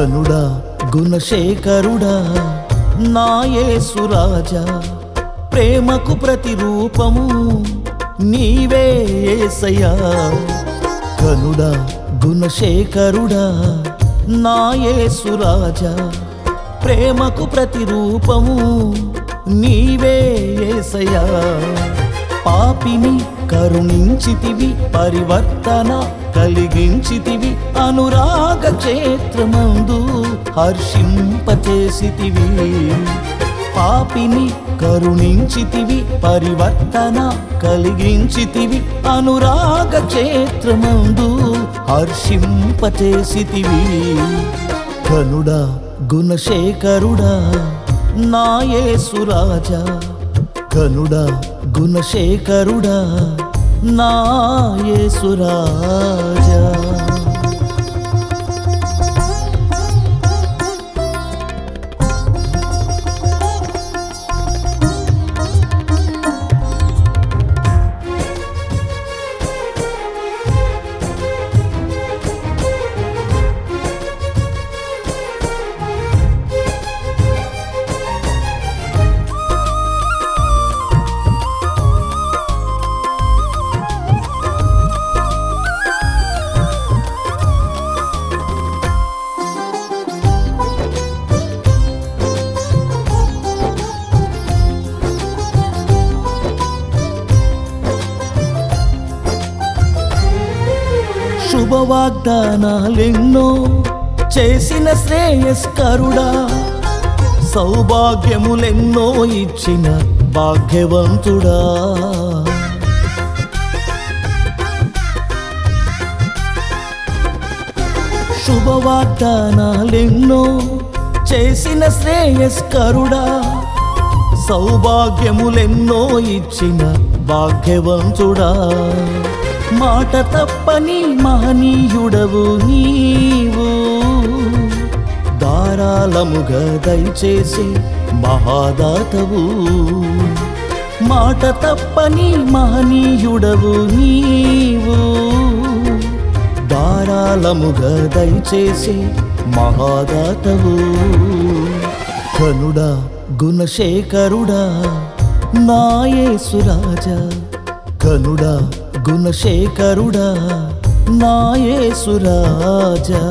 ఘనుడా గుణశేఖరుడా నాయేసురాజా ప్రేమకు ప్రతిరూపము నీవే ఏసయ్యా ఘనుడా గుణశేఖరుడా నాయేసురాజా ప్రేమకు ప్రతిరూపము నీవే ఏసయ్యా పాపిని కరుణించితివి పరివర్తన కలిగించితివి అనురాగ క్షేత్రమందు హర్షింపచేసితివి పాపిని కరుణించితివి పరివర్తన కలిగించితివి అనురాగ క్షేత్రమందు హర్షింపచేసితివి ఘనుడా గుణశేఖరుడా నాయేసురాజా ఘనుడా గుణశేఖరుడా నాయేసురాజా శుభవాగ్దానాలెన్నో చేసిన శ్రేయస్కరుడా సౌభాగ్యములెన్నో ఇచ్చిన భాగ్యవంతుడా శుభవాగ్దానాలెన్నో చేసిన శ్రేయస్కరుడా సౌభాగ్యములెన్నో ఇచ్చిన భాగ్యవంతుడా మాట తప్పని మహనీయుడవు నీవు ధారాళముగా దయచేసి మహాదాతవు మాట తప్పని మహనీయుడవు నీవు ధారాళముగా దయచేసి మహాదాతవు ఘనుడా గుణశేఖరుడా నాయేసురాజా ఘనుడా గుణశేఖరుడా నాయేసురాజా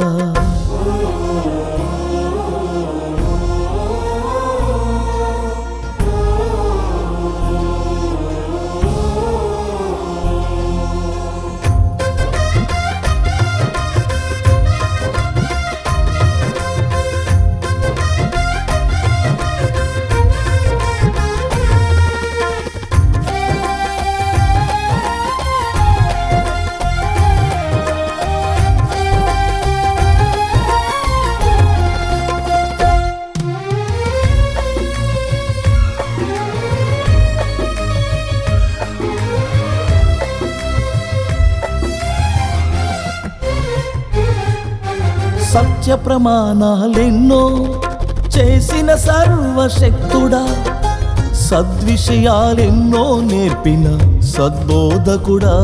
సత్య ప్రమాణాలెన్నో చేసిన సర్వశక్తుడా సద్విషయాలెన్నో నేర్పిన సద్బోధకుడా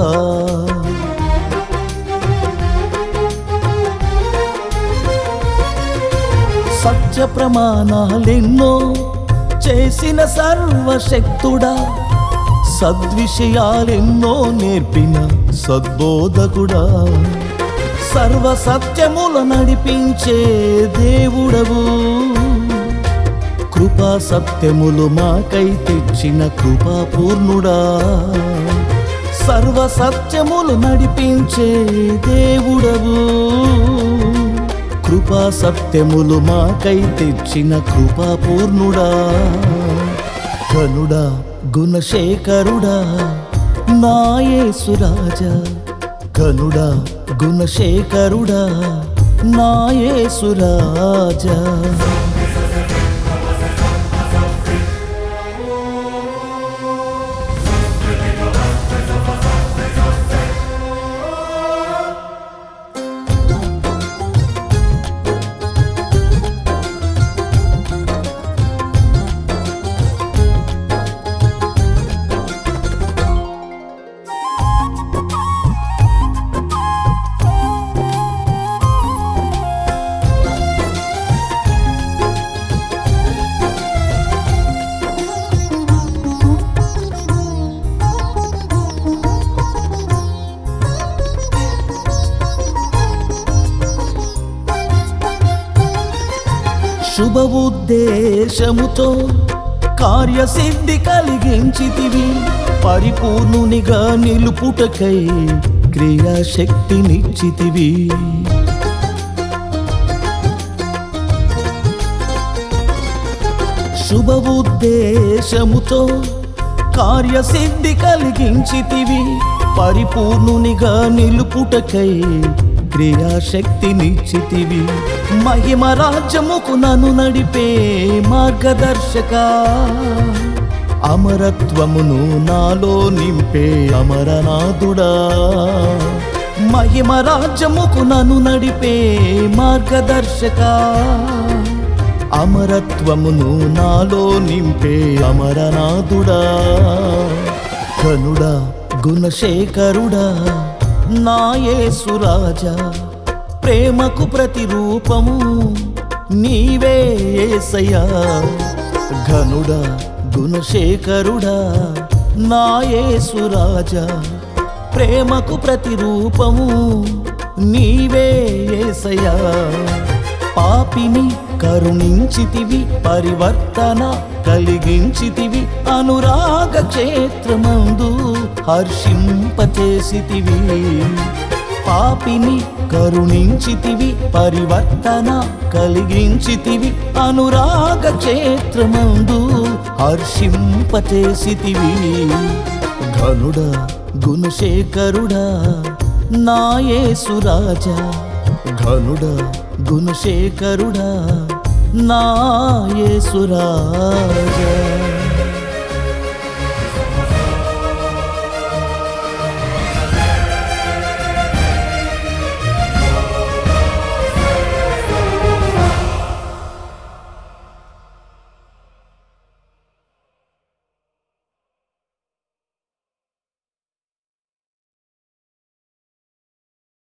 సత్య ప్రమాణాలెన్నో చేసిన సర్వశక్తుడా సద్విషయాలెన్నో నేర్పిన సద్బోధకుడా సర్వ సత్యముల నడిపించే దేవుడవు కృపా సత్యములు మాకై తెచ్చిన కృపాపూర్ణుడా సర్వ సత్యములు నడిపించే దేవుడవు కృపా సత్యములు మాకై తెచ్చిన కృపాపూర్ణుడా ఘనుడా గుణశేఖరుడా నాయేసురాజా ఘనుడా గుణశేఖరుడా నాయేసురాజా శుభ ఉద్దేశముతో కార్యసిద్ధి కలిగించితివి పరిపూర్ణునిగా నిలుపుటకై క్రియాశక్తినిచ్చితివి శుభ ఉద్దేశముతో కార్యసిద్ధి కలిగించితివి పరిపూర్ణునిగా నిలుపుటకై క్రియాశక్తినిచ్చితివి మహిమ రాజ్యముకు నన్ను నడిపే మార్గదర్శక అమరత్వమును నాలో నింపే అమరనాథుడా మహిమ రాజ్యముకు నన్ను నడిపే మార్గదర్శక అమరత్వమును నాలో నింపే అమరనాథుడా కనుడా గుణశేఖరుడా నాయేసురాజా ప్రేమకు ప్రతిరూపము నీవే ఏసయ్యా ఘనుడా గుణశేఖరుడా నాయేసురాజా ప్రేమకు ప్రతిరూపము నీవే ఏసయ్యా పాపిని కరుణించితివి పరివర్తన కలిగించితివి అనురాగ క్షేత్రమందు హర్షింపచేసితివి పాపిని కరుణించితివి పరివర్తన కలిగించితివి అనురాగ క్షేత్రమందు హర్షింపచేసితివి ఘనుడా గుణశేఖరుడా నాయేసురాజా ఘనుడా గుణశేఖరుడా నాయేసురాజా